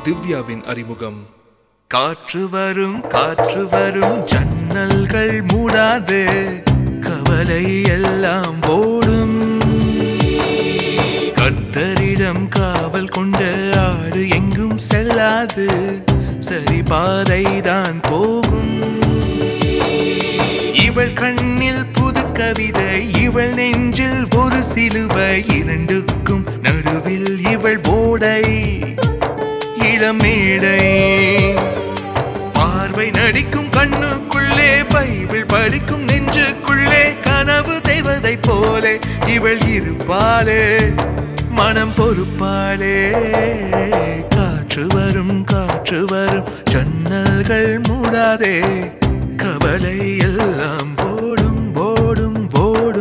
திவ்யாவின் அறிமுகம் காற்று வரும் காற்று வரும் ஜன்னல்கள் மூடாது கவலை எல்லாம் ஓடும் கர்த்தரிடம் காவல் கொண்ட ஆடு எங்கும் செல்லாது சரி பாதைதான் போகும் இவள் கண்ணில் புது கவிதை இவள் நெஞ்சில் ஒரு சிலுவை இரண்டுக்கும் நடுவில் இவள் ஓடை இளமேடை பார்வை நடிக்கும் கண்ணுக்குள்ளே பைபிள் படிக்கும் நெஞ்சுக்குள்ளே கனவு தெய்வதை போலே இவள் இருப்பாளே மனம் பொறுப்பாளே காற்று வரும் காற்று வரும் ஜன்னல்கள் மூடாதே கவலை எல்லாம் ஓடும் ஓடும் ஓடும்